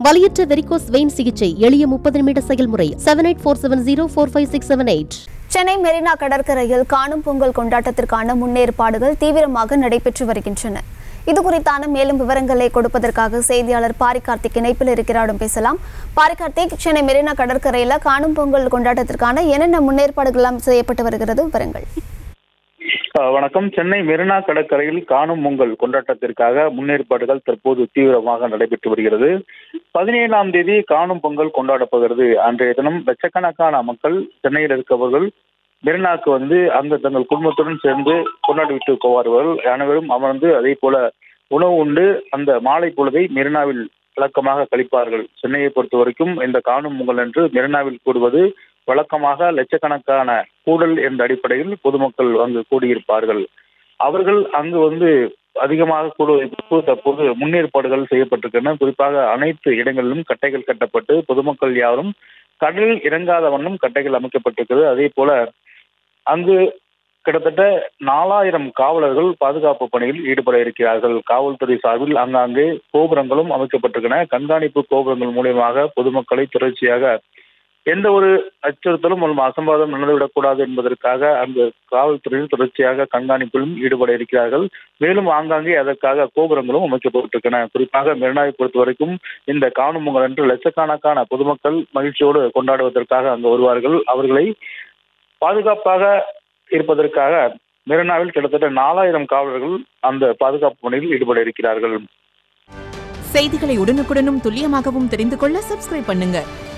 வலியற்ற varicose vein சிகிச்சை எளிய முப்பது நிமிட செயல்முறை seven eight four seven zero four five six seven eight Chennai Marina கடற்கரையில் காணும் பொங்கல் கொண்டாட்டத்திற்கான முன்னேற்பாடுகள் தீவிரமாக நடைபெற்று வருகின்றன இது குறித்தான மேலும் விவரங்களை கொடுப்பதற்காக செய்தியாளர் பாரி கார்த்திக் இணைப்பில் இருக்கிறாரும் பேசலாம் பாரி கார்த்திக் சென்னை மெரினா கடற்கரையில் காணும் பொங்கல் கொண்டாட்டத்திற்கான என்னென்ன முன்னேற்பாடுகள் எல்லாம் செய்யப்பட்டு வருகிறது விவரங்கள் அஹ் வணக்கம் சென்னை மெரினா கடற்கரையில் காணும் பொங்கல் கொண்டாட்டத்திற்காக முன்னேற்பாடுகள் தற்போது தீவிரமாக நடைபெற்று வருகிறது பதினேழாம் தேதி காணும் பொங்கல் கொண்டாடப்படுகிறது அன்றைய தினம் லட்சக்கணக்கான மக்கள் சென்னையில் இருக்கவர்கள் மெரினாக்கு வந்து அங்கு தங்கள் குடும்பத்துடன் சேர்ந்து கொண்டாடிவிட்டு போவார்கள் அனைவரும் அமர்ந்து அதே போல உணவு உண்டு அந்த மாலை பொழுதை மெரினாவில் வழக்கமாக கழிப்பார்கள் சென்னையை பொறுத்த வரைக்கும் இந்த காணும் பொங்கல் என்று மெரினாவில் கூடுவது வழக்கமாக லட்சக்கணக்கான கூடல் என்ற அடிப்படையில் பொதுமக்கள் அங்கு கூடியிருப்பார்கள் அவர்கள் அங்கு வந்து அதிகமாக கூடுவதற்கு தற்போது முன்னேற்பாடுகள் செய்யப்பட்டிருக்கின்றன குறிப்பாக அனைத்து இடங்களிலும் கட்டைகள் கட்டப்பட்டு பொதுமக்கள் யாரும் கடலில் இறங்காத வண்ணம் கட்டைகள் அமைக்கப்பட்டிருக்கிறது அதே போல அங்கு கிட்டத்தட்ட நாலாயிரம் காவலர்கள் பாதுகாப்பு பணியில் ஈடுபட இருக்கிறார்கள் காவல்துறை சார்பில் அங்காங்கே கோபுரங்களும் அமைக்கப்பட்டிருக்கின்றன கண்காணிப்பு கோபுரங்கள் மூலியமாக பொதுமக்களை தொடர்ச்சியாக எந்த ஒரு அச்சுறுத்தலும் மற்றும் அசம்பாதம் நடந்துவிடக்கூடாது என்பதற்காக அங்கு காவல்துறையில் தொடர்ச்சியாக கண்காணிப்பிலும் ஈடுபட இருக்கிறார்கள் மேலும் ஆங்காங்கே அதற்காக கோபுரங்களும் அமைக்கப்பட்டிருக்கின்றன குறிப்பாக மெரினாவை பொறுத்த வரைக்கும் இந்த காணும் பொங்கல் அன்று லட்சக்கணக்கான பொதுமக்கள் மகிழ்ச்சியோடு கொண்டாடுவதற்காக அங்கு வருவார்கள் அவர்களை பாதுகாப்பாக இருப்பதற்காக மெரினாவில் கிட்டத்தட்ட நாலாயிரம் காவலர்கள் அந்த பாதுகாப்பு பணியில் ஈடுபட இருக்கிறார்கள் செய்திகளை உடனுக்குடனும் துல்லியமாகவும் தெரிந்து கொள்ள சப்ஸ்கிரைப் பண்ணுங்க